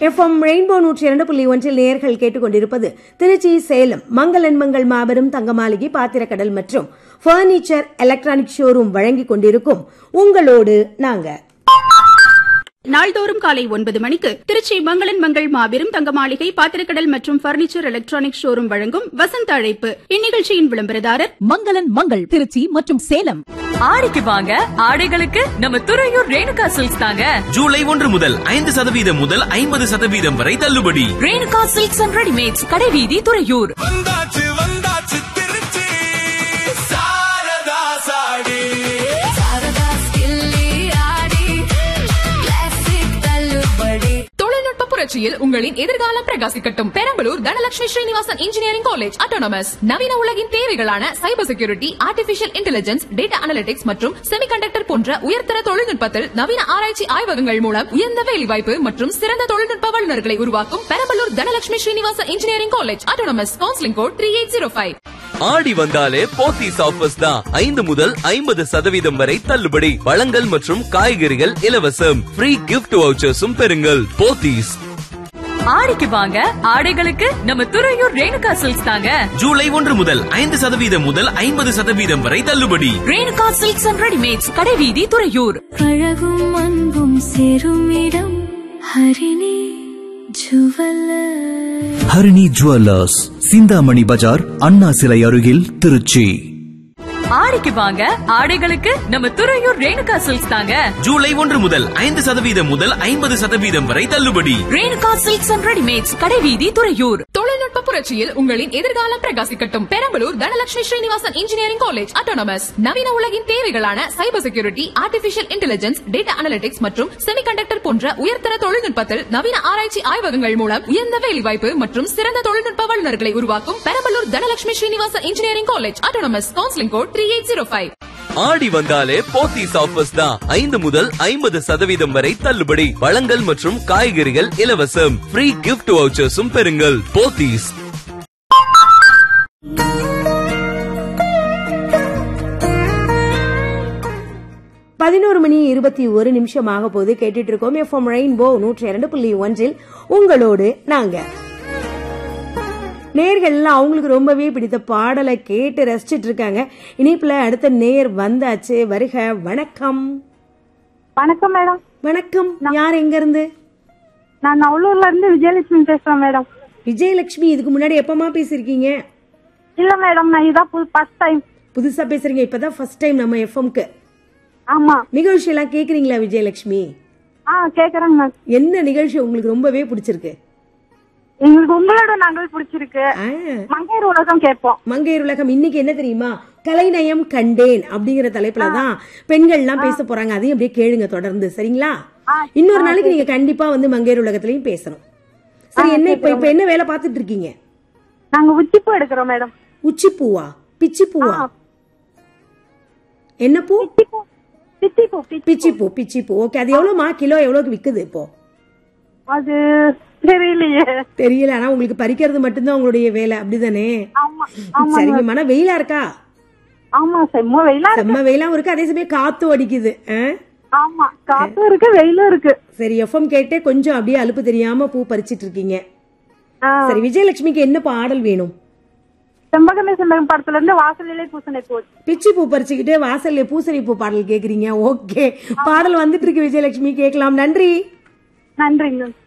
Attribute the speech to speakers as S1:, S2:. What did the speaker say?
S1: FM rainbow நூற்றி இரண்டு புள்ளி ஒன்றில் நேர்கள் கேட்டுக்கொண்டிருப்பது திருச்சி சேலம் மங்களன் மங்கள் மாபெரும் தங்கமாளிகை பாத்திரக்கடல் மற்றும் பர்னிச்சர் எலக்ட்ரானிக் ஷோரூம் வழங்கிக் கொண்டிருக்கும் உங்களோடு நாங்க
S2: நாள்தோறும் காலை ஒன்பது மணிக்கு திருச்சி மங்களன் மங்கள் மாபெரும் தங்க மாளிகை பாத்திரக்கடல் மற்றும் பர்னிச்சர் எலக்ட்ரானிக் ஷோரூம் வழங்கும் வசந்த அழைப்பு இந்நிகழ்ச்சியின் விளம்பரதாரர்
S3: மங்களன் மங்கள் திருச்சி மற்றும் சேலம்
S4: ஆடிக்கு வாங்க ஆடைகளுக்கு நம்ம துறையூர் ரேணுகா சில்க்ஸ் தாங்க
S5: ஜூலை ஒன்று முதல் ஐந்து சதவீதம் முதல் ஐம்பது சதவீதம் வரை தள்ளுபடி
S4: ரேணுகா சில்க்ஸ் அண்ட் ரெடிமேட்ஸ் கடைவீதி துறையூர்
S6: வந்தாச்சு வந்தாச்சு திருச்சி சாரதா சாடி
S7: தொழில்நுட்ப புரட்சியில் உங்களின் எதிர்காலம் பிரகாசிக்கட்டும் Perambalur Dhanalakshmi Srinivasan engineering college autonomous நவீன உலகின் தேவைகளான cyber security artificial intelligence data analytics மற்றும் செமிகண்டக்டர் போன்ற உயர்தர தொழில்நுட்பத்தில் நவீன ஆராய்ச்சி ஆய்வகங்கள் மூலம் உயர்ந்த வேலைவாய்ப்பு மற்றும் சிறந்த தொழில்நுட்ப வல்லுநர்களை உருவாக்கும் Perambalur Dhanalakshmi Srinivasan engineering college autonomous counselling code three eight zero five
S5: Aadi வந்தாலே போத்தீஸ் ஆஃபர்ஸ் தான் ஐந்து முதல் ஐம்பது சதவீதம் வரை தள்ளுபடி பழங்கள் மற்றும் காய்கறிகள் இலவசம் ஃப்ரீ கிஃப்ட் வவுச்சர்ஸும் பெறுங்கள் போத்தீஸ்
S4: ஆடிக்கு வாங்க ஆடைகளுக்கு நம்ம துறையூர் ரேணுகா சில்க்ஸ் தாங்க
S5: ஜூலை ஒன்று முதல் ஐந்து சதவீதம் முதல் ஐம்பது சதவீதம் வரை தள்ளுபடி
S4: ரேணுகா சில்க்ஸ் அண்ட் ரெடிமேட்ஸ் கடைவீதி துறையூர்
S8: அழகும் அன்பும் சேரும் இடம் ஹரிணி ஜுவல்லர்
S9: ஹரிணி ஜுவல்லர்ஸ் சிந்தாமணி பஜார் அண்ணா சிலை அருகில் திருச்சி
S4: ஆடிக்கு வாங்க ஆடைகளுக்கு நம்ம துறையூர் ரேணுகா சில்க்ஸ் தாங்க
S5: ஜூலை ஒன்று முதல் ஐந்து சதவீதம் முதல் ஐம்பது சதவீதம் வரை தள்ளுபடி
S4: ரேணுகா சில்க்ஸ் அண்ட் ரெடிமேட்ஸ் கடைவீதி துறையூர்
S7: தொழில்நுட்ப புரட்சியில் உங்களின் எதிர்காலம் பிரகாசிக்கட்டும் Perambalur Dhanalakshmi Srinivasan engineering college autonomous நவீன உலகின் தேவைகளான cyber security artificial intelligence data analytics மற்றும் செமிகண்டக்டர் போன்ற உயர்தர தொழில்நுட்பத்தில் நவீன ஆராய்ச்சி ஆய்வகங்கள் மூலம் உயர்ந்த வேலைவாய்ப்பு மற்றும் சிறந்த தொழில்நுட்ப வல்லுநர்களை உருவாக்கும் Perambalur Dhanalakshmi Srinivasan engineering college autonomous counselling code three eight zero five
S5: Aadi வந்தாலே போத்தீஸ் ஆஃபர்ஸ் தான் ஐந்து முதல் ஐம்பது சதவீதம் வரை தள்ளுபடி பழங்கள் மற்றும் காய்கறிகள் இலவசம் ஃப்ரீ கிஃப்ட் வவுச்சர்ஸும் பெறுங்கள் போத்தீஸ்
S1: பதினோரு மணி இருபத்தி ஒரு நிமிஷம் ஆக போது கேட்டுட்டு இருக்கோம் எஃப்எம் ரெயின்போ நூற்றி இரண்டு புள்ளி ஒன்றில் உங்களோடு நாங்க நேர்கள்லாம் அவங்களுக்கு ரொம்பவே பிடித்த பாடலை கேட்டு ரசிச்சிட்டு இருக்காங்க இனிப்புல அடுத்த நேர் வந்தாச்சு வருக வணக்கம்
S10: வணக்கம் மேடம்
S1: வணக்கம் யார் எங்க இருந்து
S10: நான் நவலூர்ல இருந்து விஜயலட்சுமி பேசுறேன் மேடம்
S1: விஜயலட்சுமி இதுக்கு முன்னாடி எப்பமா பேசிருக்கீங்க
S10: இல்ல மேடம் நான் இதான் ஃபர்ஸ்ட் டைம்
S1: புதுசா பேசுறீங்க இப்பதான் ஃபர்ஸ்ட் டைம் நம்ம எஃப்எம்க்கு
S10: ஆமா
S1: நிகழ்ச்சி எல்லாம் கேக்குறீங்களா விஜயலட்சுமி
S10: ஆ கேக்குறேங்க மேம்
S1: என்ன நிகழ்ச்சி உங்களுக்கு ரொம்பவே பிடிச்சிருக்கு
S10: எங்களுக்கு உங்களோட நாங்கள் பிடிச்சிருக்கு
S1: ஆ,
S10: மங்கையர் உலகம் கேட்போம்
S1: மங்கையர் உலகம் இன்னைக்கு என்ன தெரியுமா கலைநயம் கண்டேன் அப்படிங்கிற தலைப்புல தான் பெண்கள் எல்லாம் பேச போறாங்க அதையும் அப்படியே கேளுங்க தொடர்ந்து சரிங்களா இன்னொரு நாளைக்கு நீங்க கண்டிப்பா வந்து மங்கையர் உலகத்திலயும் பேசணும் சரி என்ன இப்ப இப்ப என்ன வேலை பார்த்துட்டு இருக்கீங்க
S10: நாங்க உச்சிப்பூ எடுக்கிறோம் மேடம்
S1: உச்சி பூவா பிச்சி பூவா என்ன பூ
S10: பிச்சிப்பூ பிச்சிப்பூ பிச்சி
S1: பிச்சி பூ பிச்சி பூ ஓகே அது எவ்வளவுமா கிலோ எவ்வளவுக்கு விக்குது இப்போ
S10: அது தெரியலையே
S1: தெரியல ஆனா உங்களுக்கு பறிக்கிறது மட்டும்தான் உங்களுடைய வேலை அப்படிதானே
S10: ஆமா ஆமா
S1: சரிங்க மன வெயிலா இருக்கா
S10: ஆமா செம்ம வெயிலா இருக்கு
S1: செம்ம வெயிலாவும் இருக்கு அதே சமயம் காத்தும் அடிக்குது ஆ?
S10: ஆமா காத்தும் இருக்கு வெயிலும் இருக்கு
S1: சரி எஃப்எம் கேட்டே கொஞ்சம் அப்படியே அலுப்பு தெரியாம பூ பறிச்சிட்டு இருக்கீங்க
S10: ஆ,
S1: சரி விஜயலட்சுமிக்கு என்ன பாடல் வேணும்
S10: செம்பகமே செம்பகம் படத்துல இருந்து வாசலிலே பூசணை போச்சு
S1: பிச்சி பூ பறிச்சுக்கிட்டு வாசல்ல பூசணி பூ பாடல் கேக்குறீங்க ஓகே பாடல் வந்துட்டு இருக்கு விஜயலட்சுமி கேட்கலாம் நன்றி
S10: நன்றிங்க